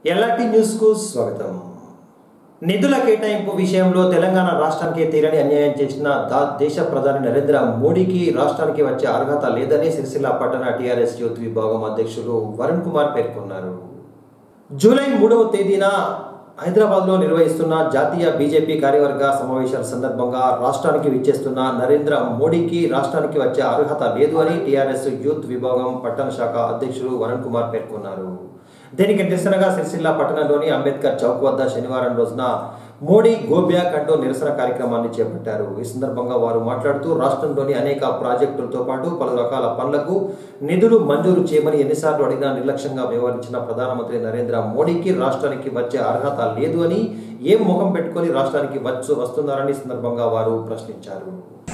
LRT న్యూస్కు స్వాగతం నిధుల కేటాయింపు విషయంలో తెలంగాణ రాష్ట్రానికి తీరని అన్యాయం చేసిన దా- దేశ ప్రధాని నరేంద్ర మోడీకి రాష్ట్రానికి వచ్చే అర్హత లేదని సిరిసిల్ల పట్టణ టీఆర్ఎస్ యూత్ విభాగం అధ్యక్షులు వరుణ్ కుమార్ పేర్కొన్నారు జూలై మూడవ తేదీన హైదరాబాద్లో నిర్వహిస్తున్న జాతీయ బీజేపీ కార్యవర్గ సమావేశాల సందర్భంగా రాష్ట్రానికి విచ్చేస్తున్న నరేంద్ర మోడీకి రాష్ట్రానికి వచ్చే అర్హత లేదు అని టీఆర్ఎస్ యూత్ విభాగం పట్టణ శాఖ అధ్యక్షులు వరుణ్ కుమార్ పేర్కొన్నారు దీనికి నిరసనగా సిరిసిల్ల పట్టణంలోని అంబేద్కర్ చౌక్ వద్ద శనివారం రోజున మోడీ గో బ్యాక్ అంటూ నిరసన కార్యక్రమాన్ని చేపట్టారు ఈ సందర్భంగా వారు మాట్లాడుతూ రాష్ట్రంలోని అనేక ప్రాజెక్టులతో పాటు పలు రకాల పనులకు నిధులు మంజూరు చేయమని ఎన్నిసార్లు అడిగినా నిర్లక్ష్యంగా వ్యవహరించిన ప్రధానమంత్రి నరేంద్ర మోడీకి రాష్ట్రానికి వచ్చే అర్హత లేదు అని ఏం ముఖం పెట్టుకొని రాష్ట్రానికి వచ్చు వస్తున్నారని ఈ సందర్భంగా వారు ప్రశ్నించారు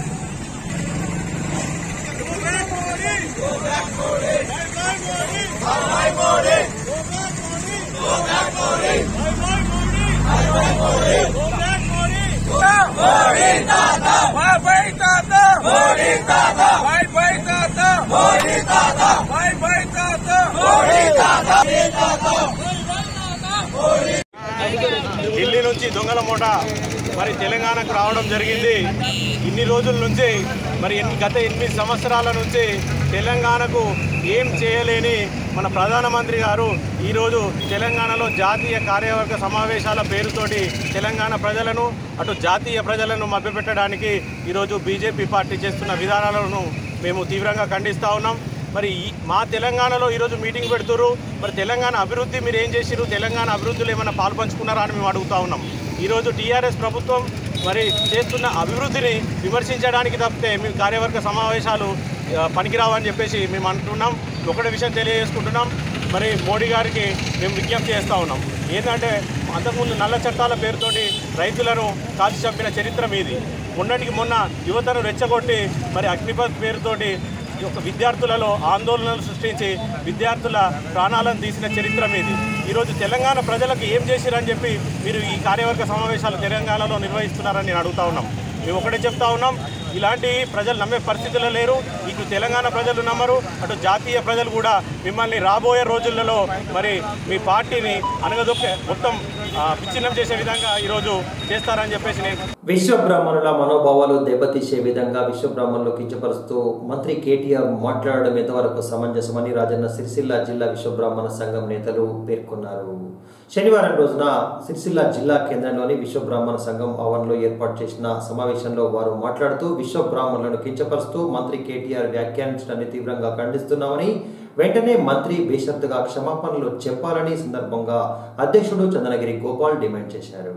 ఢిల్లీ నుంచి దొంగల మూట మరి తెలంగాణకు రావడం జరిగింది ఇన్ని రోజుల నుంచి మరి ఎన్ని- గత ఎనిమిది సంవత్సరాల నుంచి తెలంగాణకు ఏం చేయలేని మన ప్రధానమంత్రి గారు ఈరోజు తెలంగాణలో జాతీయ కార్యవర్గ సమావేశాల పేరుతోటి తెలంగాణ ప్రజలను అటు జాతీయ ప్రజలను మభ్యపెట్టడానికి ఈరోజు బీజేపీ పార్టీ చేస్తున్న విధానాలను మేము తీవ్రంగా ఖండిస్తూ ఉన్నాం మరి ఈ- మా తెలంగాణలో ఈరోజు మీటింగ్ పెడుతున్నారు మరి తెలంగాణ అభివృద్ధి మీరు ఏం చేసిరు తెలంగాణ అభివృద్ధిలో ఏమైనా పాల్పంచుకున్నారా అని మేము అడుగుతా ఉన్నాం ఈరోజు టీఆర్ఎస్ ప్రభుత్వం మరి చేస్తున్న అభివృద్ధిని విమర్శించడానికి తప్పితే మేము కార్యవర్గ సమావేశాలు ఆ, పనికిరావని చెప్పేసి మేము అంటున్నాం ఒకటే విషయం తెలియజేసుకుంటున్నాం మరి మోడీ గారికి మేము విజ్ఞప్తి చేస్తూ ఉన్నాం ఏంటంటే అంతకుముందు నల్ల చట్టాల పేరుతోటి రైతులను కాల్చి చంపిన చరిత్ర మీది మొన్నటికి మొన్న యువతను రెచ్చగొట్టి మరి అగ్నిపత్ పేరుతోటి ఈ యొక్క విద్యార్థులలో ఆందోళనలు సృష్టించి విద్యార్థుల ప్రాణాలను తీసిన చరిత్ర మీది ఈరోజు తెలంగాణ ప్రజలకు ఏం చేసిరని చెప్పి మీరు ఈ కార్యవర్గ సమావేశాలు తెలంగాణలో నిర్వహిస్తున్నారని నేను అడుగుతా ఉన్నాం మేము ఒకటే చెప్తా ఉన్నాం ఇలాంటి ప్రజలు నమ్మే పరిస్థితుల్లో లేరు ఇటు తెలంగాణ ప్రజలు నమ్మరు అటు జాతీయ ప్రజలు కూడా మిమ్మల్ని రాబోయే రోజులలో మరి మీ పార్టీని అనగదొక్కే మొత్తం ఆ, విచ్ఛిన్నం చేసే విధంగా ఈరోజు చేస్తారని చెప్పేసి నేను విశ్వ బ్రాహ్మణుల మనోభావాలు దెబ్బతీసే విధంగా విశ్వ బ్రాహ్మణులు కించపరుస్తూ మంత్రి కేటీఆర్ మాట్లాడడం ఎంతవరకు సమంజసమని రాజన్న సిరిసిల్ల జిల్లా విశ్వ బ్రాహ్మణ సంఘం నేతలు పేర్కొన్నారు శనివారం రోజున సిరిసిల్ల జిల్లా కేంద్రంలోని విశ్వ బ్రాహ్మణ సంఘం ఆవరణలో ఏర్పాటు చేసిన సమావేశంలో వారు మాట్లాడుతూ విశ్వ బ్రాహ్మణులను కించపరుస్తూ మంత్రి కేటీఆర్ వ్యాఖ్యానించడాన్ని తీవ్రంగా ఖండిస్తున్నామని వెంటనే మంత్రి బేషరతుగా క్షమాపణలు చెప్పాలని ఈ సందర్భంగా అధ్యక్షుడు చంద్రగిరి గోపాల్ డిమాండ్ చేశారు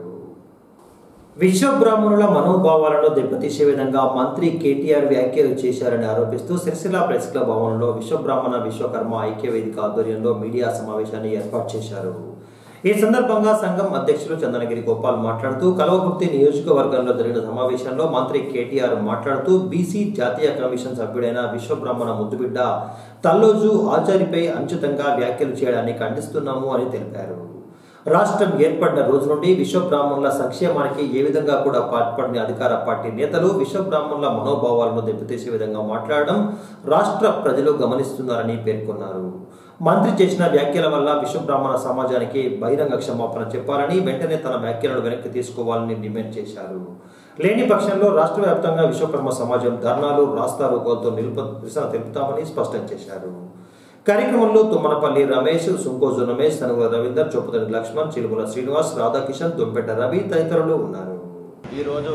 విశ్వ బ్రాహ్మణుల మనోభావాలను దెబ్బతీసే విధంగా మంత్రి కేటీఆర్ వ్యాఖ్యలు చేశారని ఆరోపిస్తూ సిరిసిల్ల ప్రెస్ క్లబ్ భవనంలో విశ్వ బ్రాహ్మణ విశ్వకర్మ ఐక్య వేదిక ఆధ్వర్యంలో మీడియా సమావేశాన్ని ఏర్పాటు చేశారు ఈ సందర్భంగా సంఘం అధ్యక్షులు చందనగిరి గోపాల్ మాట్లాడుతూ కలవకుర్తి నియోజకవర్గంలో జరిగిన సమావేశంలో మంత్రి కేటీఆర్ మాట్లాడుతూ బీసీ జాతీయ కమిషన్ సభ్యుడైన విశ్వ బ్రాహ్మణ ముద్దుబిడ్డ తల్లోజు ఆచారిపై అనుచితంగా వ్యాఖ్యలు చేయడాన్ని ఖండిస్తున్నాము అని తెలిపారు రాష్ట్రం ఏర్పడిన రోజు నుండి విశ్వ బ్రాహ్మణుల సంక్షేమానికి ఏ విధంగా కూడా పాల్పడిన అధికార పార్టీ నేతలు విశ్వ బ్రాహ్మణుల మనోభావాలను దెబ్బతీసే విధంగా మాట్లాడడం రాష్ట్ర ప్రజలు గమనిస్తున్నారని పేర్కొన్నారు మంత్రి చేసిన వ్యాఖ్యల వల్ల విశ్వ బ్రాహ్మణ సమాజానికి బహిరంగ క్షమాపణ చెప్పాలని వెంటనే తన వ్యాఖ్యలను వెనక్కి తీసుకోవాలని డిమాండ్ చేశారు లేని పక్షంలో రాష్ట్ర వ్యాప్తంగా విశ్వకర్మ సమాజం ధర్నాలు రాస్తా రోకోలతో నిలుప నిరసన తెలుపుతామని స్పష్టం చేశారు కార్యక్రమంలో తుమ్మనపల్లి రమేష్ సుంకోజు రమేష్ తనుగుల రవీందర్ చొప్పుదని లక్ష్మణ్ చిలుముల శ్రీనివాస్ రాధాకిషన్ దుంపెట్ట రవి తదితరులు ఉన్నారు ఈరోజు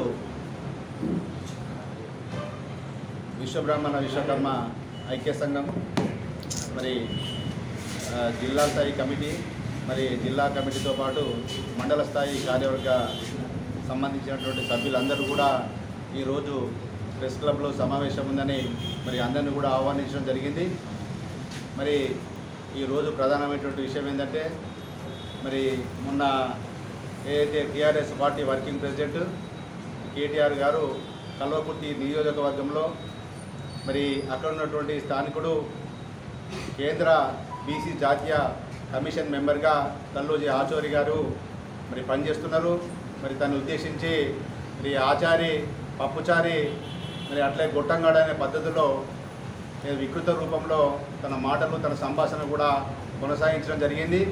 విశ్వబ్రాహ్మణ విశ్వకర్మ ఐక్య సంఘం మరి ఆ, జిల్లా స్థాయి కమిటీ మరి జిల్లా కమిటీతో పాటు మండల స్థాయి కార్యవర్గ సంబంధించినటువంటి సభ్యులందరూ కూడా ఈరోజు ప్రెస్ క్లబ్లో సమావేశం ఉందని మరి అందరినీ కూడా ఆహ్వానించడం జరిగింది మరి ఈరోజు ప్రధానమైనటువంటి విషయం ఏంటంటే మరి మొన్న ఏదైతే TRS party working president KTR గారు కల్వకుర్తి నియోజకవర్గంలో మరి అక్కడ ఉన్నటువంటి స్థానికుడు కేంద్ర బీసీ జాతీయ కమిషన్ మెంబర్గా తల్లోజీ ఆచోరి గారు మరి పనిచేస్తున్నారు మరి తను ఉద్దేశించి మరి ఆచారి పప్పుచారి మరి అట్లే గొట్టంగాడ అనే పద్ధతిలో నేను వికృత రూపంలో తన మాటలు తన సంభాషణ కూడా కొనసాగించడం జరిగింది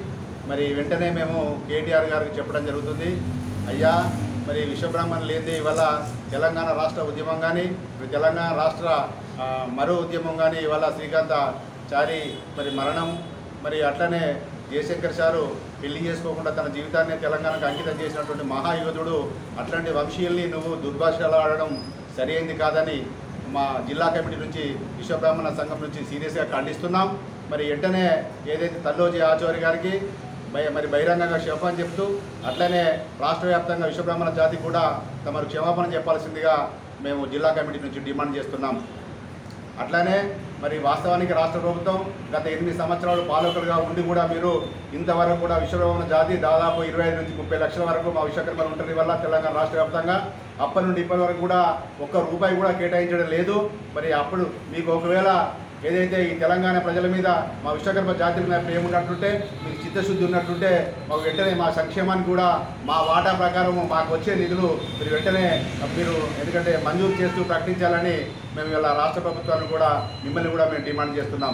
మరి వెంటనే మేము కేటీఆర్ గారికి చెప్పడం జరుగుతుంది అయ్యా మరి విశ్వబ్రహ్మణ్ లేదే ఇవాళ తెలంగాణ రాష్ట్ర ఉద్యమం కానీ తెలంగాణ రాష్ట్ర ఆ, మరో ఉద్యమం కానీ ఇవాళ శ్రీకాంత చారి మరి మరణం మరి అట్లనే జయశంకర్ సారు పెళ్లి చేసుకోకుండా తన జీవితాన్ని తెలంగాణకు అంకితం చేసినటువంటి మహాయోధుడు అట్లాంటి వంశీయుల్ని నువ్వు దుర్భాషలు ఆడడం సరైంది కాదని మా జిల్లా కమిటీ నుంచి విశ్వబ్రాహ్మణ సంఘం నుంచి సీరియస్గా ఖండిస్తున్నాం మరి వెంటనే ఏదైతే తల్లోజీ ఆచార్య గారికి బై- మరి బహిరంగంగా క్షమాపణ చెప్తూ అట్లనే రాష్ట్ర వ్యాప్తంగా విశ్వబ్రాహ్మణ జాతి కూడా తమరు క్షమాపణ చెప్పాల్సిందిగా మేము జిల్లా కమిటీ నుంచి డిమాండ్ చేస్తున్నాం అట్లానే మరి వాస్తవానికి రాష్ట్ర ప్రభుత్వం గత ఎనిమిది సంవత్సరాలు పాలకులుగా ఉండి కూడా మీరు ఇంతవరకు కూడా విశ్వబ్రహ్మణ జాతి దాదాపు ఇరవై ఐదు నుంచి ముప్పై లక్షల వరకు మా విశ్వకర్మలు ఉంటుంది వల్ల తెలంగాణ రాష్ట్ర వ్యాప్తంగా అప్పటి నుండి ఇప్పటి వరకు కూడా ఒక్క రూపాయి కూడా కేటాయించడం లేదు మరి అప్పుడు మీకు ఒకవేళ ఏదైతే ఈ తెలంగాణ ప్రజల మీద మా విశ్వకర్మ జాతి మీద ప్రేమ ఉన్నట్టుంటే మీకు చిత్తశుద్ధి ఉన్నట్టుంటే మాకు వెంటనే మా సంక్షేమానికి కూడా మా వాటా ప్రకారం మాకు వచ్చే నిధులు మీరు వెంటనే మీరు ఎందుకంటే మంజూరు చేస్తూ ప్రకటించాలని మేము ఇలా రాష్ట్ర ప్రభుత్వాన్ని కూడా మిమ్మల్ని కూడా మేము డిమాండ్ చేస్తున్నాం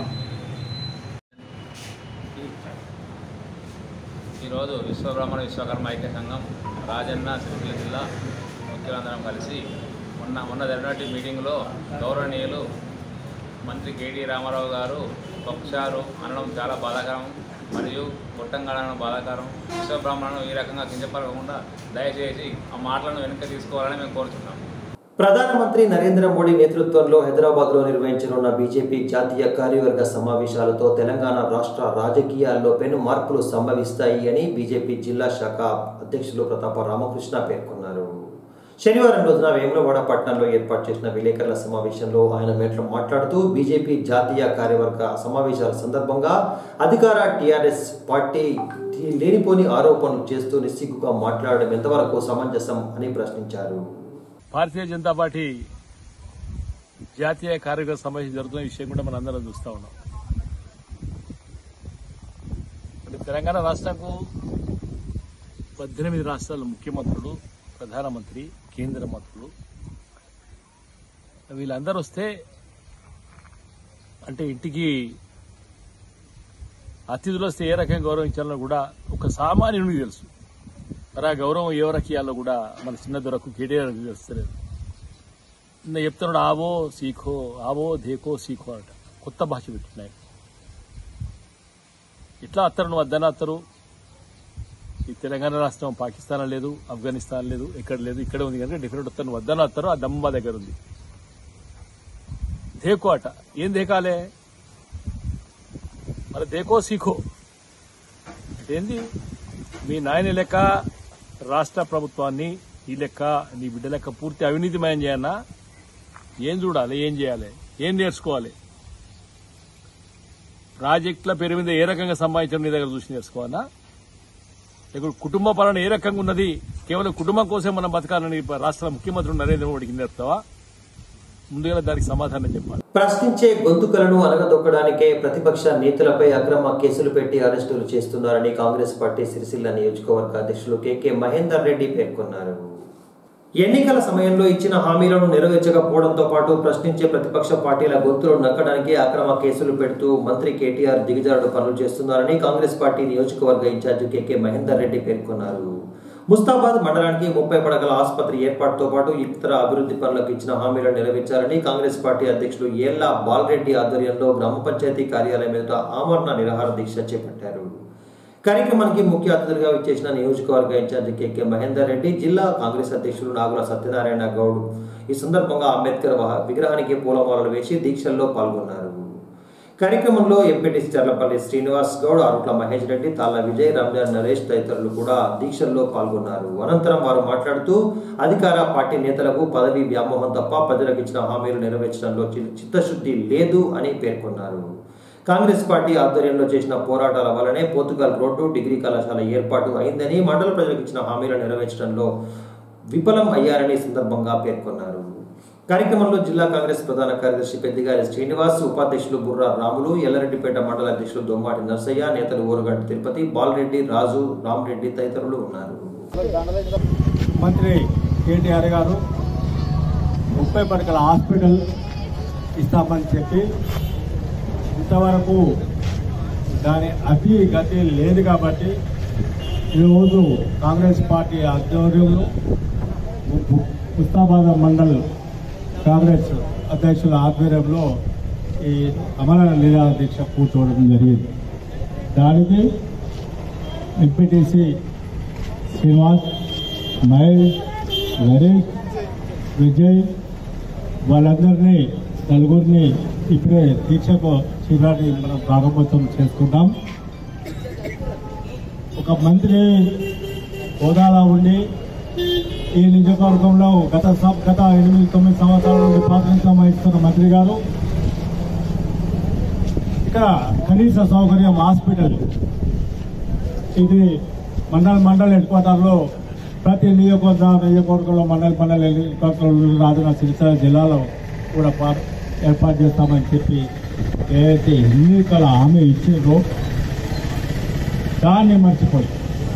ఈరోజు విశ్వబ్రహ్మణ విశ్వకర్మ ఐక్య సంఘం రాజన్న సిరిసిల్ల జిల్లా ముఖ్యులందరం కలిసి మొన్న మొన్న జరిగినటువంటి మీటింగ్లో గౌరవనీయులు మంత్రి కేటీ రామారావు గారు పక్షాలు అనడం చాలా బాధాకరం మరియు గొట్టంగాడడం బాధాకరం విశ్వబ్రాహ్మణను ఈ రకంగా కించపరగకుండా దయచేసి ఆ మాటలను వెనక్కి తీసుకోవాలని మేము కోరుతున్నాం ప్రధానమంత్రి నరేంద్ర మోడీ నేతృత్వంలో హైదరాబాద్లో నిర్వహించనున్న బీజేపీ జాతీయ కార్యవర్గ సమావేశాలతో తెలంగాణ రాష్ట్ర రాజకీయాల్లో పెను మార్పులు సంభవిస్తాయి అని బీజేపీ జిల్లా శాఖ అధ్యక్షులు ప్రతాప రామకృష్ణ పేర్కొన్నారు శనివారం రోజున వేములవాడ పట్టణంలో ఏర్పాటు చేసిన విలేకరుల సమావేశంలో ఆయన మేట్లో మాట్లాడుతూ బీజేపీ జాతీయ కార్యవర్గ సమావేశాల సందర్భంగా అధికార టీఆర్ఎస్ పార్టీ లేనిపోని ఆరోపణలు చేస్తూ నిస్సిగ్గుగా మాట్లాడడం ఎంతవరకు సమంజసం అని ప్రశ్నించారు భారతీయ జనతా పార్టీ జాతీయ కార్యవర్గ సమావేశం జరుగుతున్న విషయం కూడా మనం అందరం చూస్తా ఉన్నాం అంటే తెలంగాణ రాష్ట్రకు పద్దెనిమిది రాష్ట్రాల ముఖ్యమంత్రులు ప్రధానమంత్రి కేంద్ర మంత్రులు వీళ్ళందరూ వస్తే అంటే ఇంటికి అతిథులు వస్తే ఏ రకంగా గౌరవించాలో కూడా ఒక సామాన్యునికి తెలుసు మరి ఆ గౌరవం ఎవరికి ఇవ్వాలో కూడా మన చిన్న దొరకు కేటీఆర్ తెలుస్తలేదు నిన్న చెప్తున్నాడు ఆవో సీఖో ఆవో దేకో సీఖో అంట కొత్త భాష పెట్టున్నాయి ఇట్లా అత్తరు నువ్వు వద్దన అత్తరు ఈ తెలంగాణ రాష్ట్రం పాకిస్తాన్ లేదు ఆఫ్ఘనిస్తాన్ లేదు ఎక్కడ లేదు ఇక్కడ ఉంది కనుక డిఫరెంట్ వస్తారు నువ్వు వద్దన అత్తరు ఆ దమ్మ మా దగ్గర ఉంది దేకో అట ఏం దేకాలే మరి దేకో సీఖో ఏంది మీ నాయన లెక్క రాష్ట్ర ప్రభుత్వాన్ని ఈ లెక్క నీ బిడ్డ లెక్క పూర్తి అవినీతిమయం చేయన్నా ఏం చూడాలి ఏం చేయాలి ఏం నేర్చుకోవాలి ప్రాజెక్టుల పేరు మీద ఏ రకంగా సంపాదించడం నీ దగ్గర చూసి నేర్చుకోవాలా ఇక్కడ కుటుంబ పాలన ఏ రకంగా ఉన్నది కేవలం కుటుంబం కోసం మనం బతకాలని రాష్ట్ర ముఖ్యమంత్రి నరేంద్ర మోడీకి నేర్పుతావా ముందుగా దానికి సమాధానం చెప్పాలి ప్రశ్నించే గొంతుకలను అనగదొక్కడానికే ప్రతిపక్ష నేతలపై అక్రమ కేసులు పెట్టి అరెస్టులు చేస్తున్నారని కాంగ్రెస్ పార్టీ సిరిసిల్ల నియోజకవర్గ అధ్యక్షులు కెకే మహేందర్ రెడ్డి పేర్కొన్నారు ఎన్నికల సమయంలో ఇచ్చిన హామీలను నెరవేర్చకపోవడంతో పాటు ప్రశ్నించే ప్రతిపక్ష పార్టీల గొంతులు నక్కడానికి అక్రమ కేసులు పెడుతూ మంత్రి కేటీఆర్ దిగజారుడు పనులు చేస్తున్నారని కాంగ్రెస్ పార్టీ నియోజకవర్గ ఇన్ఛార్జి కెకే మహేందర్ రెడ్డి పేర్కొన్నారు ముస్తాబాద్ మండలానికి ముప్పై పడగల ఆసుపత్రి ఏర్పాటుతో పాటు ఇతర అభివృద్ధి పనులకు ఇచ్చిన హామీలను నెరవేర్చాలని కాంగ్రెస్ పార్టీ అధ్యక్షులు ఏళ్ల బాలరెడ్డి ఆధ్వర్యంలో గ్రామ పంచాయతీ కార్యాలయం ఎదుట ఆమరణ నిరాహార దీక్ష చేపట్టారు కార్యక్రమానికి ముఖ్య అతిథులుగా విచ్చేసిన నియోజకవర్గ ఇన్ఛార్జి కెకే మహేందర్ రెడ్డి జిల్లా కాంగ్రెస్ అధ్యక్షులు నాగుల సత్యనారాయణ గౌడ్ ఈ సందర్భంగా అంబేద్కర్ వహ- విగ్రహానికి పూలమాలలు వేసి దీక్షల్లో పాల్గొన్నారు కార్యక్రమంలో ఎంపీటీసీ చర్లపల్లి శ్రీనివాస్ గౌడ్ ఆరుట్ల మహేష్ రెడ్డి తాళ్ళ విజయ్ రంజాన్ నరేష్ తదితరులు కూడా దీక్షల్లో పాల్గొన్నారు అనంతరం వారు మాట్లాడుతూ అధికార పార్టీ నేతలకు పదవి వ్యామోహం తప్ప ప్రజలకు ఇచ్చిన హామీలు నెరవేర్చడంలో చి- చిత్తశుద్ధి లేదు అని పేర్కొన్నారు కాంగ్రెస్ పార్టీ ఆధ్వర్యంలో చేసిన పోరాటాల వల్లనే పోర్తుగల్ రోడ్డు డిగ్రీ కళాశాల ఏర్పాటు అయిందని మండల ప్రజలకు ఇచ్చిన హామీలు నెరవేర్చడంలో విఫలం అయ్యారని ఈ సందర్భంగా పేర్కొన్నారు కార్యక్రమంలో జిల్లా కాంగ్రెస్ ప్రధాన కార్యదర్శి పెద్దిగారి శ్రీనివాస్ ఉపాధ్యక్షులు బుర్రా రాములు ఎల్లారెడ్డిపేట మండల అధ్యక్షులు దొమ్మాటి నర్సయ్య నేతలు ఊరగంటి తిరుపతి బాలరెడ్డి రాజు రామరెడ్డి తదితరులు ఉన్నారు మంత్రి కేటీఆర్ గారు ముప్పై పడకల హాస్పిటల్ ఇస్తామని చెప్పి ఇంతవరకు దాని అతి గతి లేదు కాబట్టి ఈరోజు కాంగ్రెస్ పార్టీ ఆధ్వర్యంలో ముస్తాబాద్ మండల్ కాంగ్రెస్ అధ్యక్షుల ఆధ్వర్యంలో ఈ అమర నిరాహార దీక్ష కూర్చోవడం జరిగింది దానికి ఎంపీటీసీ శ్రీనివాస్ మహేష్ నరేష్ విజయ్ వాళ్ళందరినీ నలుగురిని ఇప్పుడే దీక్షకు శిబిరాన్ని మనం ప్రారంభోత్సవం చేసుకుంటాం ఒక మంత్రి హోదాలో ఉండి ఈ నియోజకవర్గంలో గత సం- గత ఎనిమిది తొమ్మిది సంవత్సరాల నుండి ప్రాతినిధ్యం వహిస్తున్న మంత్రి గారు ఇక్కడ కనీస సౌకర్యం హాస్పిటల్ ఇది మండల మండల హెడ్ క్వార్టర్లో ప్రతి నియోజకవర్గ నియోజకవర్గంలో మండల మండల హెడ్ క్వార్టర్లో రాజన్న సిరిసిల్ల జిల్లాలో కూడా పా- ఏర్పాటు చేస్తామని చెప్పి ఏదైతే ఎన్నికల హామీ ఇచ్చిందో దాన్ని మర్చిపోయి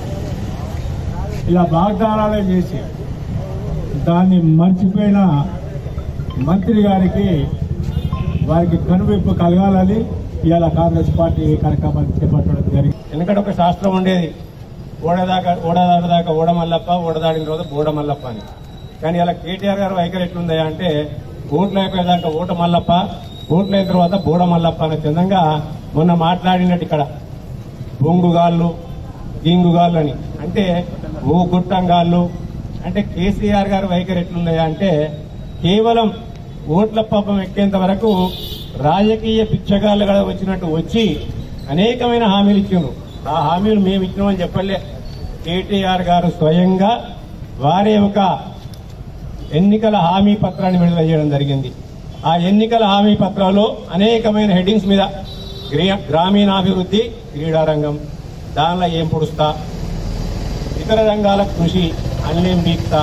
ఇలా వాగ్దానాలే చేసి దాన్ని మర్చిపోయిన మంత్రి గారికి వారికి కనువిప్పు కలగాలని ఇవాళ కాంగ్రెస్ పార్టీ ఈ కార్యక్రమాన్ని చేపట్టడం జరిగింది ఎందుకంటే ఒక శాస్త్రం ఉండేది ఓడదాకా ఓడదాటి దాకా ఓడమల్లప్ప ఓడదాడిన రోజు బోడమల్లప్ప అని కానీ ఇలా కేటీఆర్ గారు వైఖరి ఎట్లుందయ్యా అంటే ఓట్లు అయిపోయేదాకా ఓట మల్లప్ప ఓట్లు అయిన తర్వాత బోడమల్లప్ప అనే విధంగా మొన్న మాట్లాడినట్టు ఇక్కడ బొంగుగాళ్ళు గింగుగాళ్ళు అని అంటే ఓ గుట్టంగాళ్ళు అంటే కేసీఆర్ గారి వైఖరి ఎట్లుందయ్యా అంటే కేవలం ఓట్ల పాపం ఎక్కేంత వరకు రాజకీయ పిచ్చగాళ్ళుగా వచ్చినట్టు వచ్చి అనేకమైన హామీలు ఇచ్చిండ్రు ఆ హామీలు మేము ఇచ్చినామని చెప్పలే కేటీఆర్ గారు స్వయంగా వారి ఒక ఎన్నికల హామీ పత్రాన్ని విడుదల చేయడం జరిగింది ఆ ఎన్నికల హామీ పత్రాల్లో అనేకమైన హెడ్డింగ్స్ మీద గ్రీ- గ్రామీణాభివృద్ధి క్రీడారంగం దానిలో ఏం పొడుస్తా ఇతర రంగాల కృషి అన్నేం బీక్తా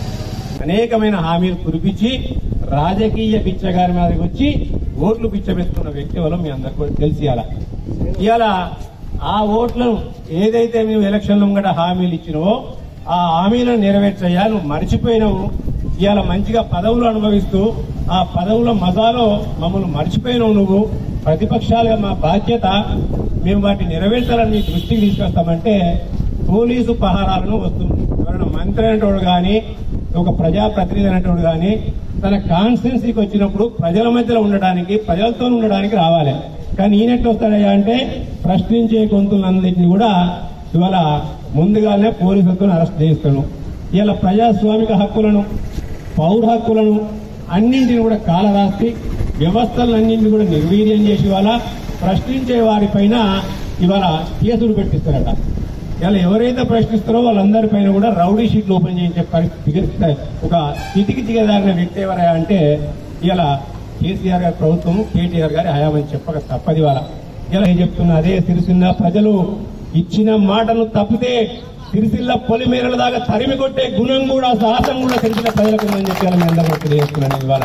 అనేకమైన హామీలు కురిపించి రాజకీయ పిచ్చగారి మీదకి వచ్చి ఓట్లు పిచ్చబెట్టుకున్న వ్యక్తి వల్ల మీ అందరికీ కూడా తెలిసి ఇవాళ ఇవాళ ఆ ఓట్లను ఏదైతే మేము ఎలక్షన్ల ముంగట హామీలు ఇచ్చినవో ఆ హామీలను నెరవేర్చయ్యా నువ్వు మర్చిపోయినావు ఇవాళ మంచిగా పదవులు అనుభవిస్తూ ఆ పదవుల మజాలో మమ్మల్ని మర్చిపోయినావు నువ్వు ప్రతిపక్షాలుగా మా బాధ్యత మేము వాటిని నెరవేర్చాలని మీ దృష్టికి తీసుకొస్తామంటే పోలీసు పహారాలను వస్తుంది ఎవరైనా మంత్రి అనేటోడు కానీ ఒక ప్రజాప్రతినిధి అనేటోడు కానీ తన కాన్స్టిట్యున్సీకి వచ్చినప్పుడు ప్రజల మధ్యలో ఉండడానికి ప్రజలతో ఉండడానికి రావాలి కానీ ఈయనెట్లు వస్తాడయ్యా అంటే ప్రశ్నించే గొంతులన్నింటినీ కూడా ఇవాళ ముందుగానే పోలీసులతో అరెస్ట్ చేయిస్తాను ఇవాళ ప్రజాస్వామిక హక్కులను పౌర హక్కులను అన్నింటిని కూడా కాలరాసి వ్యవస్థలన్నింటినీ కూడా నిర్వీర్యం చేసి ఇవాళ ప్రశ్నించే వారిపైన ఇవాళ కేసులు పెట్టిస్తారట ఇలా ఎవరైతే ప్రశ్నిస్తారో వాళ్ళందరిపైన కూడా రౌడీ షీట్లు ఓపెన్ చేయించే పరిస్థితి ఒక స్థితికి దిగదారిన వ్యక్తి ఎవరయ్యా అంటే ఇలా కేసీఆర్ గారి ప్రభుత్వం కేటీఆర్ గారి హయామని చెప్పక తప్పది వాళ్ళ ఇలా ఏం చెప్తున్నా అదే సిరిసిల్ల ప్రజలు ఇచ్చిన మాటలు తప్పితే సిరిసిల్ల పొలిమేరల దాకా తరిమి కొట్టే గుణం కూడా సాహసం కూడా సిరిసిల్ల ప్రజలకు ఉందని చెప్పి ఇలా మీ అందరూ తెలియజేస్తున్నాను ఇవాళ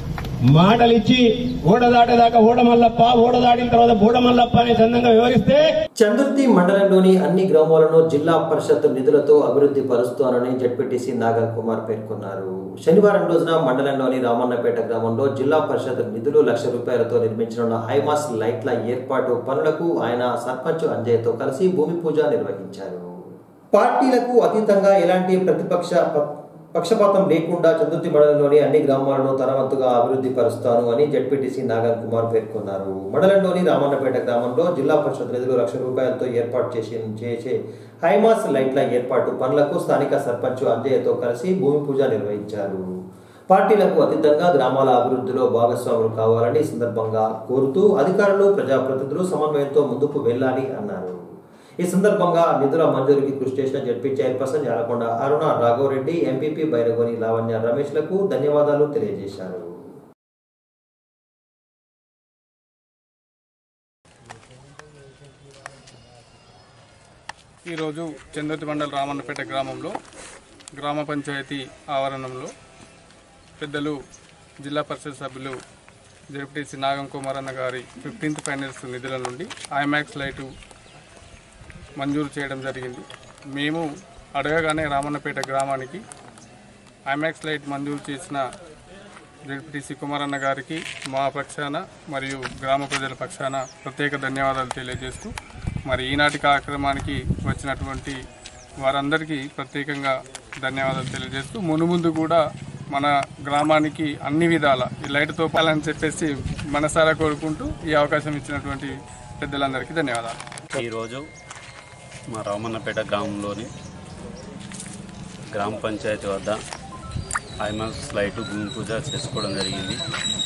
మాటలు ఇచ్చి ఓడ దాటేదాకా ఓడమల్లప్ప ఓడ దాటిన తర్వాత బోడమల్లప్ప అనే చందంగా వివరిస్తే చందుర్తి మండలంలోని అన్ని గ్రామాలను జిల్లా పరిషత్ నిధులతో అభివృద్ధి పరుస్తానని జడ్పీటీసీ నాగల్ కుమార్ పేర్కొన్నారు శనివారం రోజున మండలంలోని రామన్నపేట గ్రామంలో జిల్లా పరిషత్ నిధులు లక్ష రూపాయలతో నిర్మించనున్న హైమాస్ లైట్ల ఏర్పాటు పనులకు ఆయన సర్పంచ్ అంజయ్యతో కలిసి భూమి పూజ నిర్వహించారు పార్టీలకు అతీతంగా ఎలాంటి ప్రతిపక్ష ప- పక్షపాతం లేకుండా చందుర్తి మండలంలోని అన్ని గ్రామాలను తన వంతుగా అభివృద్ధి పరుస్తాను అని జడ్పీటీసీ నాగన్ కుమార్ పేర్కొన్నారు మండలంలోని రామన్నపేట గ్రామంలో జిల్లా పరిషత్ నిధులు లక్ష రూపాయలతో ఏర్పాటు చేసి చేసే హైమాస్ లైట్ల ఏర్పాటు పనులకు స్థానిక సర్పంచ్ అంజయ్యతో కలిసి భూమి పూజ నిర్వహించారు పార్టీలకు అతీతంగా గ్రామాల అభివృద్ధిలో భాగస్వాములు కావాలని ఈ సందర్భంగా కోరుతూ అధికారులు ప్రజాప్రతినిధులు సమన్వయంతో ముందుకు వెళ్ళాలి అన్నారు ఈ సందర్భంగా నిధుల మంజూరుకి కృషి చేసిన ZP chairperson Yalakonda Aruna Raghavareddy MPP Bairagoni Lavanya రమేష్లకు ధన్యవాదాలు తెలియజేశారు ఈరోజు చంద్రతి మండల రామన్నపేట గ్రామంలో గ్రామ పంచాయతీ ఆవరణంలో పెద్దలు జిల్లా పరిషత్ సభ్యులు జడ్పీటీసీ నాగం కుమార్ అన్న గారి ఫిఫ్టీన్త్ ఫైనాన్స్ నిధుల నుండి ఐమాక్స్ లైటు మంజూరు చేయడం జరిగింది మేము అడగగానే రామన్నపేట గ్రామానికి ఐమాక్స్ లైట్ మంజూరు చేసిన జడ్పీటీసీ కుమారన్న గారికి మా పక్షాన మరియు గ్రామ ప్రజల పక్షాన ప్రత్యేక ధన్యవాదాలు తెలియజేస్తూ మరి ఈనాటి కార్యక్రమానికి వచ్చినటువంటి వారందరికీ ప్రత్యేకంగా ధన్యవాదాలు తెలియజేస్తూ మునుముందు కూడా మన గ్రామానికి అన్ని విధాల ఈ లైట్తో పాలని చెప్పేసి మనసారా కోరుకుంటూ ఈ అవకాశం ఇచ్చినటువంటి పెద్దలందరికీ ధన్యవాదాలు ఈరోజు మా రామన్నపేట గ్రామంలోని గ్రామ పంచాయతీ వద్ద ఐమాక్స్ లైట్ భూమి పూజ చేసుకోవడం జరిగింది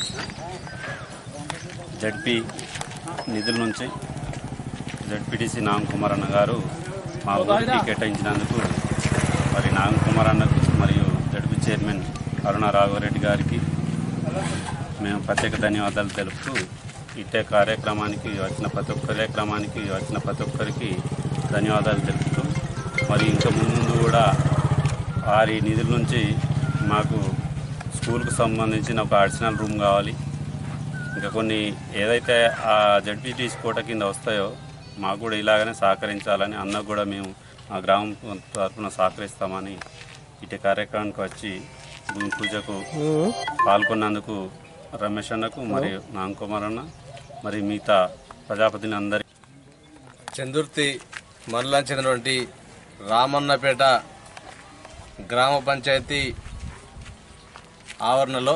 జడ్పీ నిధుల నుంచి జడ్పీటీసీ నాగం కుమార్ అన్న గారు మా ఊరికి కేటాయించినందుకు మరి నాగం కుమార్ అన్నకు మరియు జడ్పీ చైర్మన్ అరుణ రాఘవరెడ్డి గారికి మేము ప్రత్యేక ధన్యవాదాలు తెలుపుతూ ఇట్టే కార్యక్రమానికి వచ్చిన ప్రతి ఒక్క కార్యక్రమానికి వచ్చిన ప్రతి ఒక్కరికి ధన్యవాదాలు తెలుపుతూ మరి ఇంకా ముందు కూడా వారి నిధుల నుంచి మాకు స్కూల్కు సంబంధించిన ఒక అడిషనల్ రూమ్ కావాలి ఇంకా కొన్ని ఏదైతే ఆ జడ్పీటీసీ కోట కింద వస్తాయో మాకు కూడా ఇలాగనే సహకరించాలని అన్నకు కూడా మేము మా గ్రామం తరఫున సహకరిస్తామని ఇటు కార్యక్రమానికి వచ్చి భూమి పూజకు పాల్గొన్నందుకు రమేష్ అన్నకు మరియు నాంకుమార్ అన్న మరి మిగతా ప్రజాపతిని అందరి చందుర్తి మండలం చెందినటువంటి రామన్నపేట గ్రామ పంచాయతీ ఆవరణలో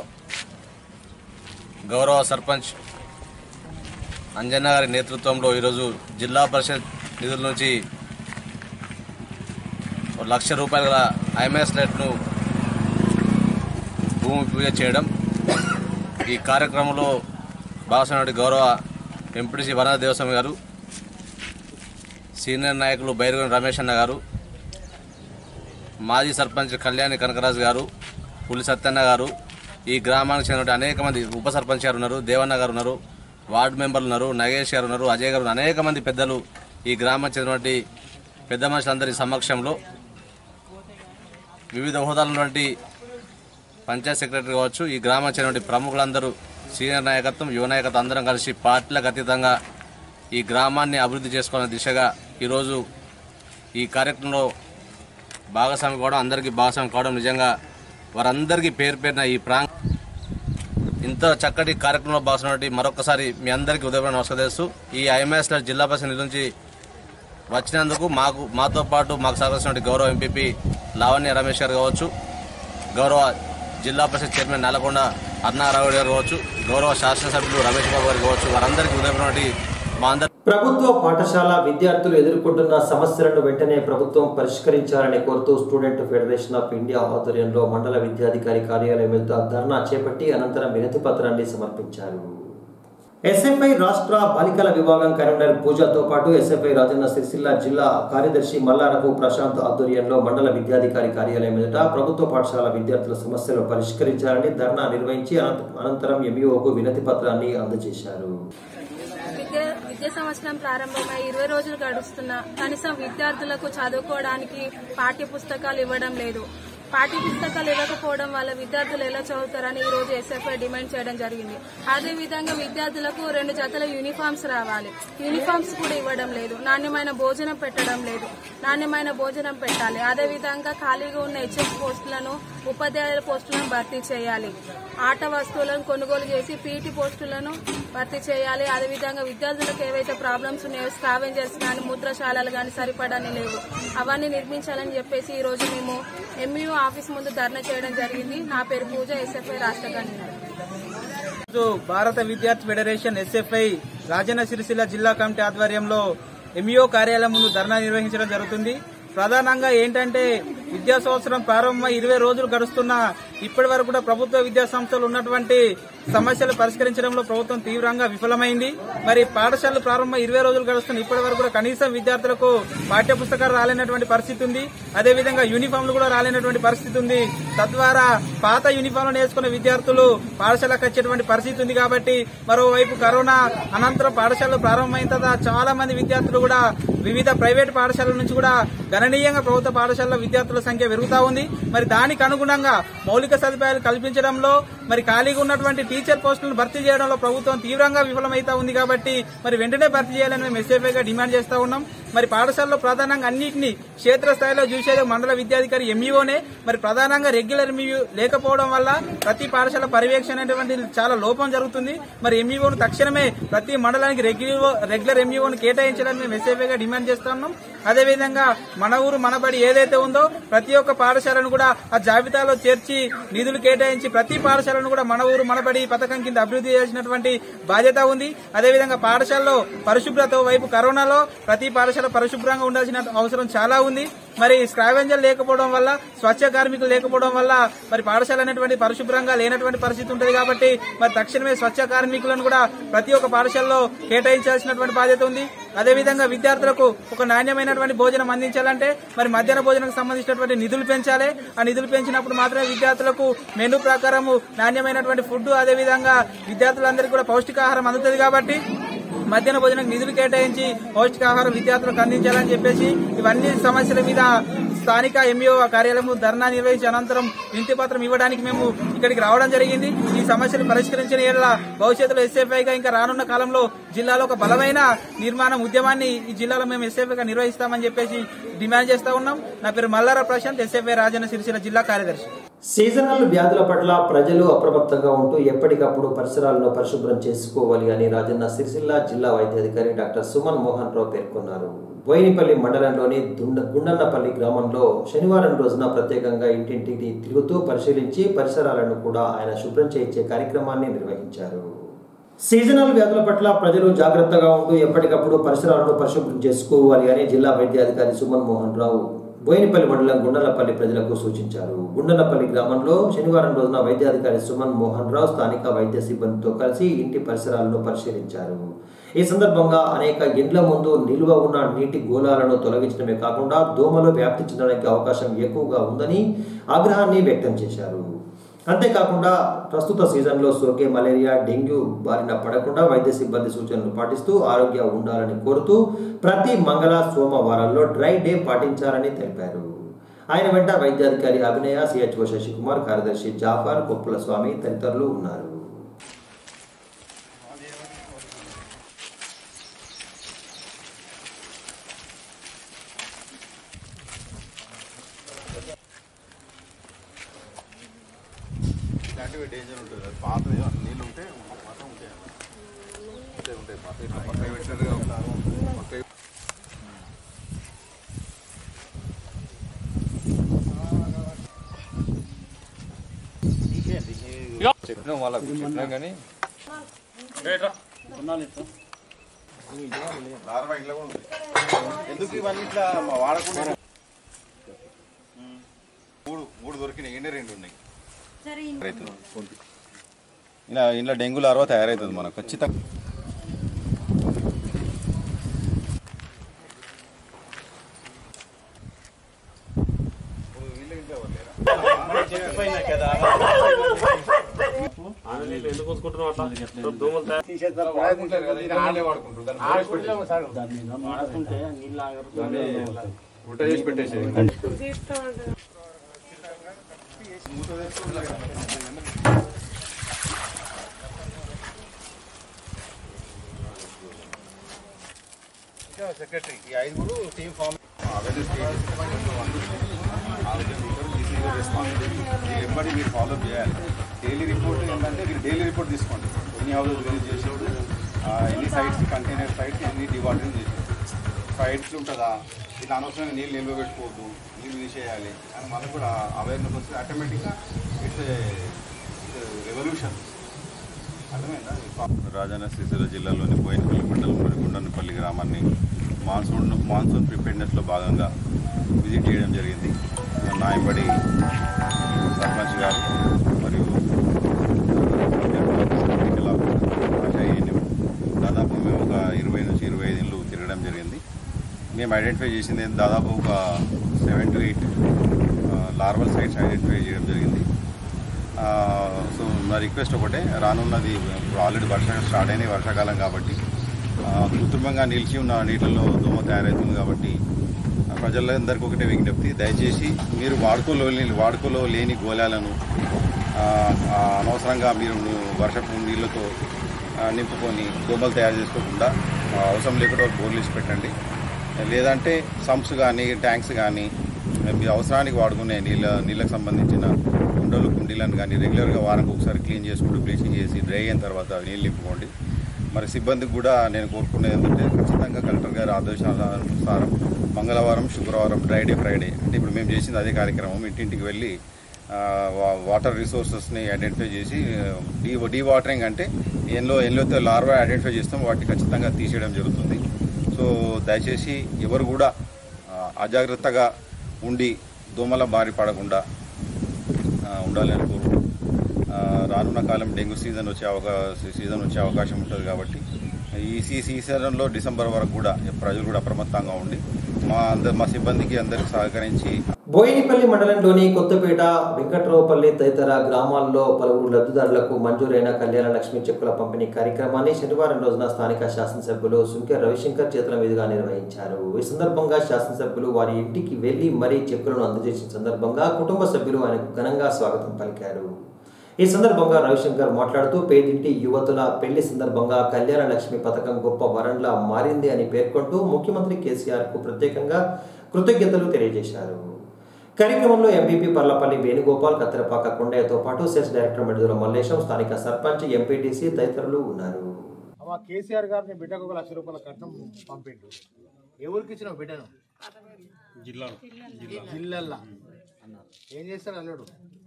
గౌరవ సర్పంచ్ అంజన్న గారి నేతృత్వంలో ఈరోజు జిల్లా పరిషత్ నిధుల నుంచి ఒక లక్ష రూపాయల గల ఐఎంఎస్ లైట్ను భూమి పూజ చేయడం ఈ కార్యక్రమంలో భాగస్వామి గౌరవ ఎంపీటీసీ వరద దేవస్వామి గారు సీనియర్ నాయకులు బైరగం రమేష్ అన్న గారు మాజీ సర్పంచ్ కళ్యాణి కనకరాజు గారు పులి సత్యన్న గారు ఈ గ్రామానికి చెందిన అనేక మంది ఉప సర్పంచ్ గారు ఉన్నారు దేవన్న గారు ఉన్నారు వార్డు మెంబర్లు ఉన్నారు నగేష్ గారు ఉన్నారు అజయ్ గారు ఉన్నారు. అనేక మంది పెద్దలు ఈ గ్రామానికి చెందినటువంటి పెద్ద మనుషులందరి సమక్షంలో వివిధ హోదాల ఉన్నటువంటి పంచాయత్ సెక్రటరీ కావచ్చు ఈ గ్రామానికి చెందినటువంటి ప్రముఖులందరూ సీనియర్ నాయకత్వం యువ నాయకత్వం అందరం కలిసి పార్టీలకు అతీతంగా ఈ గ్రామాన్ని అభివృద్ధి చేసుకోవాలనే దిశగా ఈరోజు ఈ కార్యక్రమంలో భాగస్వామి కావడం అందరికీ భాగస్వామి కావడం నిజంగా వారందరికీ పేరు పేరున ఈ ప్రాంగ ఇంత చక్కటి కార్యక్రమంలో భాగస్వామి మరొకసారి మీ అందరికీ ఉదయపడిన నమస్కరిస్తూ ఈ ఐఎంఎస్ జిల్లా పరిషత్ నిధుల నుంచి వచ్చినందుకు మాకు మాతో పాటు మాకు సహకరించినటువంటి గౌరవ ఎంపీపీ లావణ్య రమేష్ గారు కావచ్చు గౌరవ జిల్లా పరిషత్ చైర్మన్ నల్లకొండ అన్నారావు గారు కావచ్చు గౌరవ శాసనసభ్యులు రమేష్ బాబు గారు కావచ్చు వారందరికీ ఉదయపడినటువంటి మా అందరి ప్రభుత్వ పాఠశాల విద్యార్థులు ఎదుర్కొంటున్న సమస్యలను వెంటనే ప్రభుత్వం పరిష్కరించాలని కోరుతూ స్టూడెంట్ ఫెడరేషన్ ఆఫ్ ఇండియా ఆధ్వర్యంలో మండల విద్యాధికారి కార్యాలయం వద్ద ధర్నా చేపట్టి అనంతరం వినతి పత్రాన్ని సమర్పించారు ఎస్ఎఫ్ఐ రాష్ట్ర బాలికల విభాగం కన్వీనర్ పూజతో పాటు ఎస్ఎఫ్ఐ రాజన్న సిరిసిల్ల జిల్లా కార్యదర్శి మల్లారపు ప్రశాంత్ ఆధ్వర్యంలో మండల విద్యాధికారి కార్యాలయం ఎదుట ప్రభుత్వ పాఠశాల విద్యార్థుల సమస్యలు పరిష్కరించాలని ధర్నా నిర్వహించి అనంత- అనంతరం ఎంఈఓకు వినతి పత్రాన్ని అందజేశారు విద్య విద్యా సంవత్సరం ప్రారంభమై ఇరవై రోజులు గడుస్తున్నా కనీసం విద్యార్థులకు చదువుకోవడానికి పాఠ్య పుస్తకాలు ఇవ్వడం లేదు పాఠ్య పుస్తకాలు ఇవ్వకపోవడం వల్ల విద్యార్థులు ఎలా చదువుతారని ఈ రోజు ఎస్ఎఫ్ఐ డిమాండ్ చేయడం జరిగింది అదే విధంగా విద్యార్థులకు రెండు జతల యూనిఫామ్స్ రావాలి యూనిఫామ్స్ కూడా ఇవ్వడం లేదు నాణ్యమైన భోజనం పెట్టడం లేదు నాణ్యమైన భోజనం పెట్టాలి అదే విధంగా ఖాళీగా ఉన్న హెచ్ఎఫ్ పోస్టులను ఉపాధ్యాయుల పోస్టులను భర్తీ చేయాలి ఆట వస్తువులను కొనుగోలు చేసి పీటీ పోస్టులను భర్తీ చేయాలి అదేవిధంగా విద్యార్థులకు ఏవైతే ప్రాబ్లమ్స్ ఉన్నాయో స్కావెంజర్స్ కానీ మూత్రశాలలు కానీ సరిపడని లేవు అవన్నీ నిర్మించాలని చెప్పేసి ఈ రోజు మేము ఎంఈఓ ఆఫీస్ ముందు ధర్నా చేయడం జరిగింది నా పేరు పూజ ఎస్ఎఫ్ఐ రాష్ట్ర కన్వీనర్ ఈరోజు భారత విద్యార్థి ఫెడరేషన్ ఎస్ఎఫ్ఐ రాజన్న సిరిసిల్ల జిల్లా కమిటీ ఆధ్వర్యంలో ఎంఈఓ కార్యాలయం ముందు ధర్నా నిర్వహించడం జరుగుతుంది ప్రధానంగా ఏంటంటే విద్యా సంవత్సరం ప్రారంభమై ఇరవై రోజులు గడుస్తున్న ఇప్పటి వరకు కూడా ప్రభుత్వ విద్యా సంస్థలు ఉన్నటువంటి సమస్యలు పరిష్కరించడంలో ప్రభుత్వం తీవ్రంగా విఫలమైంది మరి పాఠశాలలు ప్రారంభమై ఇరవై రోజులు గడుస్తున్న ఇప్పటి వరకు కూడా కనీసం విద్యార్థులకు పాఠ్య పుస్తకాలు రాలేనటువంటి పరిస్థితి ఉంది అదేవిధంగా యూనిఫామ్లు కూడా రాలేనటువంటి పరిస్థితి ఉంది తద్వారా పాత యూనిఫామ్లు నేర్చుకున్న విద్యార్థులు పాఠశాలకు వచ్చేటువంటి పరిస్థితి ఉంది కాబట్టి మరోవైపు కరోనా అనంతరం పాఠశాలలు ప్రారంభమైన తర్వాత చాలా మంది విద్యార్థులు కూడా వివిధ ప్రైవేట్ పాఠశాలల నుంచి కూడా గణనీయంగా ప్రభుత్వ పాఠశాలలో విద్యార్థుల సంఖ్య పెరుగుతా ఉంది మరి దానికి అనుగుణంగా మౌలిక సదుపాయాలు కల్పించడంలో మరి ఖాళీగా ఉన్నటువంటి టీచర్ పోస్టులను భర్తీ చేయడంలో ప్రభుత్వం తీవ్రంగా విఫలమైతా ఉంది కాబట్టి మరి వెంటనే భర్తీ చేయాలని మేము ఎస్ఎఫ్ఐగా డిమాండ్ చేస్తా ఉన్నాం మరి పాఠశాలలో ప్రధానంగా అన్నింటినీ క్షేత్రస్థాయిలో చూసేది మండల విద్యాధికారి ఎంఈఓనే మరి ప్రధానంగా రెగ్యులర్ ఎంఈఓ లేకపోవడం వల్ల ప్రతి పాఠశాల పర్యవేక్షణ అనేటువంటి చాలా లోపం జరుగుతుంది మరి ఎంఈఓను తక్షణమే ప్రతి మండలానికి రెగ్యులర్ రెగ్యులర్ ఎంఈఓను కేటాయించాలని మేము ఎస్ఐపీగా డిమాండ్ చేస్తున్నాం అదేవిధంగా మన ఊరు మనబడి ఏదైతే ఉందో ప్రతి ఒక్క పాఠశాలను కూడా ఆ జాబితాలో చేర్చి నిధులు కేటాయించి ప్రతి పాఠశాలను కూడా మన ఊరు మనబడి పథకం కింద అభివృద్ధి చేసినటువంటి బాధ్యత ఉంది అదేవిధంగా పాఠశాలలో పరిశుభ్రత వైపు కరోనాలో ప్రతి పాఠశాల పరిశుభ్రంగా ఉండాల్సిన అవసరం చాలా ఉంది మరి స్క్రావెంజర్ లేకపోవడం వల్ల స్వచ్ఛ కార్మికులు లేకపోవడం వల్ల మరి పాఠశాల అనేటువంటి పరిశుభ్రంగా లేనటువంటి పరిస్థితి ఉంటుంది కాబట్టి మరి తక్షణమే స్వచ్ఛ కార్మికులను కూడా ప్రతి ఒక్క పాఠశాలలో కేటాయించాల్సినటువంటి బాధ్యత ఉంది అదేవిధంగా విద్యార్థులకు ఒక నాణ్యమైనటువంటి భోజనం అందించాలంటే మరి మధ్యాహ్న భోజనం సంబంధించినటువంటి నిధులు పెంచాలి ఆ నిధులు పెంచినప్పుడు మాత్రమే విద్యార్థులకు మెనూ ప్రకారము నాణ్యమైనటువంటి ఫుడ్ అదేవిధంగా విద్యార్థులందరికీ కూడా పౌష్టికాహారం అందుతుంది కాబట్టి మధ్యాహ్న భోజనం నిధులు కేటాయించి పౌష్టికాహారం విద్యార్థులకు అందించాలని చెప్పేసి ఇవన్నీ సమస్యల మీద స్థానిక ఎంఈఓ కార్యాలయం ధర్నా నిర్వహించి అనంతరం వినతి పత్రం ఇవ్వడానికి మేము ఇక్కడికి రావడం జరిగింది ఈ సమస్యలు పరిష్కరించిన ఏళ్ళ భవిష్యత్తులో ఎస్ఎఫ్ఐగా ఇంకా రానున్న కాలంలో జిల్లాలో ఒక బలమైన నిర్మాణం ఉద్యమాన్ని ఈ జిల్లాలో మేము ఎస్ఎఫ్ఐగా నిర్వహిస్తామని చెప్పేసి డిమాండ్ చేస్తా ఉన్నాం నా పేరు మల్లారా ప్రశాంత్ ఎస్ఎఫ్ఐ రాజన్న సిరిసిల్ల జిల్లా కార్యదర్శి సీజనల్ వ్యాధుల పట్ల ప్రజలు అప్రమత్తంగా ఉంటూ ఎప్పటికప్పుడు పరిసరాలను పరిశుభ్రం చేసుకోవాలి అని రాజన్న సిరిసిల్ల జిల్లా వైద్యాధికారి డాక్టర్ సుమన్ మోహన్ రావు పేర్కొన్నారు బోయినపల్లి మండలంలోని దుండ గుండన్నపల్లి గ్రామంలో శనివారం రోజున ప్రత్యేకంగా ఇంటింటికి తిరుగుతూ పరిశీలించి పరిసరాలను కూడా ఆయన శుభ్రం చేయించే కార్యక్రమాన్ని నిర్వహించారు సీజనల్ వ్యాధుల పట్ల ప్రజలు జాగ్రత్తగా ఉంటూ ఎప్పటికప్పుడు పరిసరాలను పరిశుభ్రం చేసుకోవాలి అని జిల్లా వైద్యాధికారి సుమన్ మోహన్ రావు బోయినపల్లి మండలం గుండలపల్లి ప్రజలకు సూచించారు గుండలపల్లి గ్రామంలో శనివారం రోజున వైద్యాధికారి సుమన్ మోహన్ రావు స్థానిక వైద్య సిబ్బందితో కలిసి ఇంటి పరిసరాలను పరిశీలించారు ఈ సందర్భంగా అనేక ఇండ్ల ముందు నిల్వ ఉన్న నీటి గోళాలను తొలగించడమే కాకుండా దోమలు వ్యాప్తి చెందడానికి అవకాశం ఎక్కువగా ఉందని ఆగ్రహాన్ని వ్యక్తం చేశారు అంతేకాకుండా ప్రస్తుత సీజన్లో సోకే మలేరియా డెంగ్యూ బారిన పడకుండా వైద్య సిబ్బంది సూచనలు పాటిస్తూ ఆరోగ్య ఉండాలని కోరుతూ ప్రతి మంగళ సోమవారాల్లో డ్రై డే పాటించాలని తెలిపారు ఆయన వెంట వైద్యాధికారి అభినయ సిహెచ్ఓ శశికుమార్ కార్యదర్శి జాఫర్ కొప్పుల స్వామి తదితరులు ఉన్నారు ఇలాంటివి డేంజర్ ఉంటుంది అది పాతది నీళ్ళు ఉంటే మాత్రం ఉంటాయి ఉంటాయి ఉంటాయి పాత ఇట్లా పక్కన పెట్టినట్టుగా ఉంటారు పక్క చెప్పినాం వాళ్ళకు చెప్పినాం కానీ లార్వా ఇంట్లో కూడా ఉంది ఎందుకు ఇవన్నీ ఇట్లా వాడకుండా మూడు మూడు దొరికినాయి ఎండే రెండు ఉన్నాయి తయారవుతుంది. ఇలా ఇంట్లో డెంగ్యూ లార్వా తయారవుతుంది మనకు ఖచ్చితంగా ఉల్టా చేసి పెట్టేసి సెక్రటరీ ఈ ఐదుగురు టీమ్ ఫామ్ ఎప్పటి మీరు ఫాలో చేయాలి డైలీ రిపోర్ట్ ఏంటంటే మీరు డైలీ రిపోర్ట్ తీసుకోండి ఎన్ని హౌసెస్ రిలీజ్ చేసేది ఎన్ని సైట్స్ కంటైనర్ సైట్స్ ఎన్ని డివాటరింగ్ చేసేది సైట్స్ ఉంటుందా ఇది అనవసరంగా నీళ్ళు నిల్వ పెట్టుకోవద్దు నీళ్ళు తీసేయాలి అని మనకు కూడా అవేర్నెస్ వస్తే ఆటోమేటిక్గా ఇట్స్ రెవల్యూషన్ రాజన్న సిరిసిల్ల జిల్లాలోని బోయినపల్లి మండలంలోని గుండన్నపల్లి గ్రామాన్ని మాన్సూన్ మాన్సూన్ ప్రిపేర్నెస్లో భాగంగా విజిట్ చేయడం జరిగింది నాయంబడి సర్పంచ్ గారు మరియు మెడికల్ ఆఫీసర్ ఆశా ఏఎన్ఎం దాదాపు మేము ఒక ఇరవై నుంచి ఇరవై ఐదు ఇళ్ళు తిరగడం జరిగింది మేము ఐడెంటిఫై చేసింది ఏంటి దాదాపు ఒక seven to eight larval sites identify చేయడం జరిగింది ఆ, సో నా రిక్వెస్ట్ ఒకటే రానున్నది ఇప్పుడు ఆల్రెడీ వర్షం స్టార్ట్ అయినాయి వర్షాకాలం కాబట్టి ఆ, కృత్రిమంగా నిలిచి ఉన్న నీళ్ళలో దోమ తయారవుతుంది కాబట్టి ఆ, ప్రజలందరికీ ఒకటే విజ్ఞప్తి దయచేసి మీరు వాడుకలో లేని వాడుకలో లేని గోళాలను ఆ, ఆ, అనవసరంగా మీరు వర్షపు నీళ్ళతో ఆ, నింపుకొని దోమలు తయారు చేసుకోకుండా ఆ, అవసరం లేకుండా బోర్లు ఇచ్చి పెట్టండి లేదంటే సంప్స్ కానీ ట్యాంక్స్ కానీ మీ అవసరానికి వాడుకునే నీళ్ళ నీళ్ళకి సంబంధించిన కుండలు కుండీలను కానీ రెగ్యులర్గా వారానికి ఒకసారి క్లీన్ చేసుకుంటూ బ్లీచింగ్ చేసి డ్రై అయిన తర్వాత నీళ్ళు నింపుకోండి మరి సిబ్బందికి కూడా నేను కోరుకునేది ఏంటంటే ఖచ్చితంగా కలెక్టర్ గారి ఆదేశానుసారం మంగళవారం శుక్రవారం డ్రై డే ఫ్రైడే అంటే ఇప్పుడు మేము చేసింది అదే కార్యక్రమం ఇంటింటికి వెళ్ళి ఆ, వా- వాటర్ రిసోర్సెస్ని ఐడెంటిఫై చేసి డీ డీ వాటరింగ్ అంటే ఎన్నో ఎన్నోతో లార్వా ఐడెంటిఫై చేస్తాం వాటిని ఖచ్చితంగా తీసేయడం జరుగుతుంది సో దయచేసి ఎవరు కూడా ఆ, అజాగ్రత్తగా ఉండి దోమల బారి పడకుండా ఆ, ఉండాలని కోరు ఆ, రానున్న కాలం డెంగ్యూ సీజన్ వచ్చే అవకాశం సీజన్ వచ్చే అవకాశం ఉంటుంది కాబట్టి ఈ సీ సీజన్లో డిసెంబర్ వరకు కూడా ప్రజలు కూడా అప్రమత్తంగా ఉండి మా అందరి మా సిబ్బందికి అందరికి సహకరించి బోయినపల్లి మండలంలోని కొత్తపేట వెంకట్రావుపల్లి తదితర గ్రామాల్లో పలువురు లబ్ధిదారులకు మంజూరైన కళ్యాణ లక్ష్మి చెక్కుల పంపిణీ కార్యక్రమాన్ని శనివారం రోజున స్థానిక శాసనసభ్యులు సుంకె రవిశంకర్ చేతుల మీదుగా నిర్వహించారు ఈ సందర్భంగా శాసనసభ్యులు వారి ఇంటికి వెళ్లి మరీ చెక్కులను అందజేసిన సందర్భంగా కుటుంబ సభ్యులు ఆయనకు ఘనంగా స్వాగతం పలికారు ఈ సందర్భంగా రవిశంకర్ మాట్లాడుతూ పేదింటి యువతుల పెళ్లి సందర్భంగా కళ్యాణ లక్ష్మి పథకం గొప్ప వరంలా మారింది అని పేర్కొంటూ ముఖ్యమంత్రి కేసీఆర్ కు ప్రత్యేకంగా కృతజ్ఞతలు తెలియజేశారు కార్యక్రమంలో ఎంపీపీ పర్లపల్లి వేణుగోపాల్ కత్తెరపాక కొండయ్యతో పాటు సెస్ డైరెక్టర్ మెడుదల మల్లేశం స్థానిక సర్పంచ్ ఎంపీటీసీ తదితరులు ఉన్నారు అమ్మ కేసీఆర్ గారిని బిడ్డకు ఒక లక్ష రూపాయల కట్నం పంపిండు ఎవరికి ఇచ్చిన బిడ్డను జిల్లా జిల్లల్లా ఏం చేస్తాడు అల్లుడు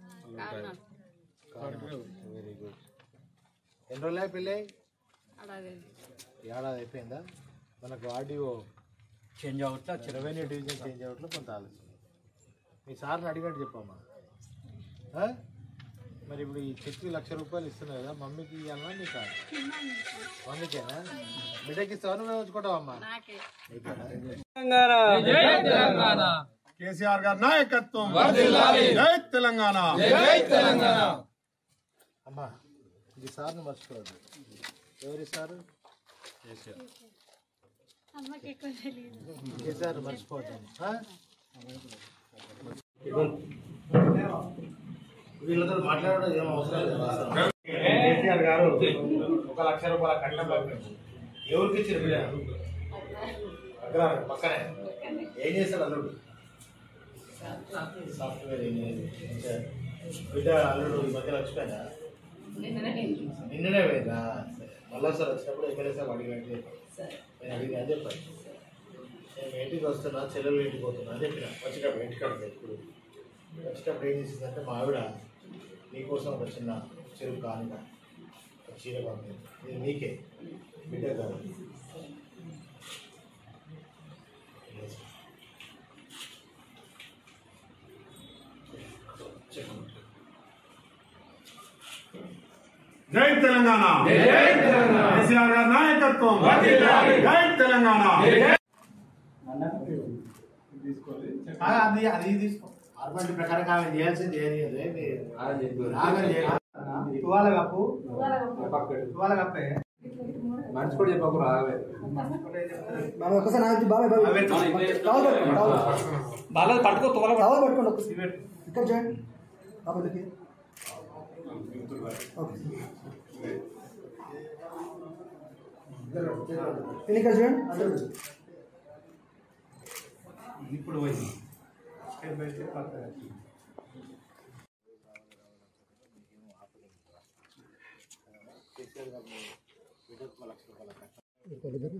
వెరీ గుడ్ ఎన్ని రోజులు పెళ్ళి ఏడాది అయిపోయిందా మనకు ఆర్డీఓ చేంజ్ అవట్లా రెవెన్యూ డివిజన్ చేంజ్ అవట్లో కొంత ఆలస్యం మీ సార్ని అడిగినట్టు చెప్పమ్మా ఆ? మరి ఇప్పుడు ఈ చెక్కి లక్ష రూపాయలు ఇస్తున్నారు కదా మమ్మీకి ఇవ్వాలన్నా నీకు మమ్మీకేనా బిడ్డకి ఇస్తావా నువ్వే ఉంచుకుంటావమ్మా కేసీఆర్ గారి నాయకత్వం జై తెలంగాణ అమ్మా ఈ సార్ని మర్చిపోవద్దు ఎవరి సారు కేసీఆర్ మర్చిపోవద్దు ఆ? వీళ్ళతో మాట్లాడడం ఏం అవసరం లేదు కేసీఆర్ గారు ఒక లక్ష రూపాయల కట్నం పంపించి ఎవరికి ఇచ్చారు బిడ్డ అక్కడ పక్కనే ఏం చేస్తాడు అల్లుడు సాఫ్ట్వేర్ ఇంజనీర్ బిడ్డ అల్లుడు ఈ మధ్య వచ్చిపోయిందా నిన్ననే పోయిందా మళ్ళా సార్ వచ్చినప్పుడు ఎమ్మెల్యే సార్ అడిగినట్టు చెప్పాను నేను అడిగి అని చెప్పాను నేను ఇంటికి వస్తున్నా చెల్లెలు ఇంటికి పోతున్నా అని చెప్పిన వచ్చేటప్పుడు ఇంటికాడికి ఎప్పుడు వచ్చేటప్పుడు ఏం చేసిందంటే మా ఆవిడ నీకోసం ఒక చిన్న చెరుకు కానిక ఒక చీర పంపింది ఇది నీకే బిడ్డ కాదు జై తెలంగాణ కేసీఆర్ గారి నాయకత్వం జై తెలంగాణ ఆ, అది అది తీసుకో ఆర్మెంట్ ప్రకారం ఆమె చేయాల్సింది ఏది లేదు ఆమె చేయాలి తువాల కప్పు తువాల కప్పే మనిషి కూడా చెప్పకు రావే బాగా పట్టుకో తువల ఇక్కడ చేయండి ఇక్కడ చూడండి ఇప్పుడు పోయింది స్టెప్ బై స్టెప్ పక్కన కేసీఆర్ గారిని వీడియోకి ఒక లక్ష రూపాయల కట్నం.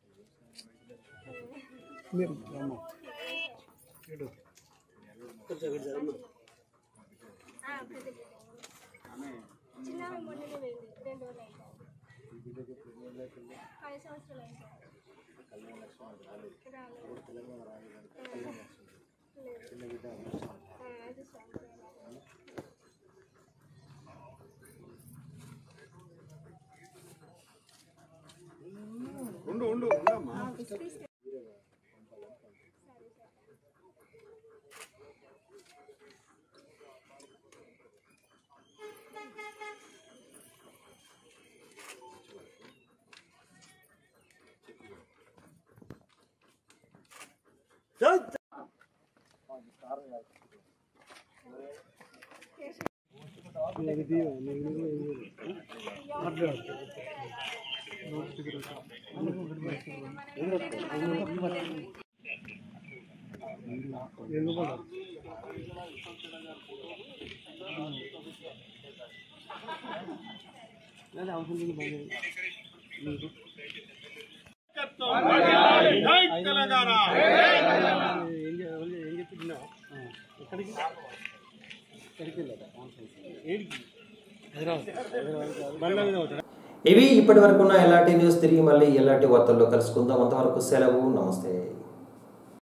ఇటు. ఉండు ఉండు ఉండమ్మా జై తెలంగాణ ఇవి ఇప్పటి వరకు ఉన్న ఎలాంటి న్యూస్ తిరిగి మళ్ళీ ఎలాంటి వార్తల్లో కలుసుకుందాం అంతవరకు సెలవు నమస్తే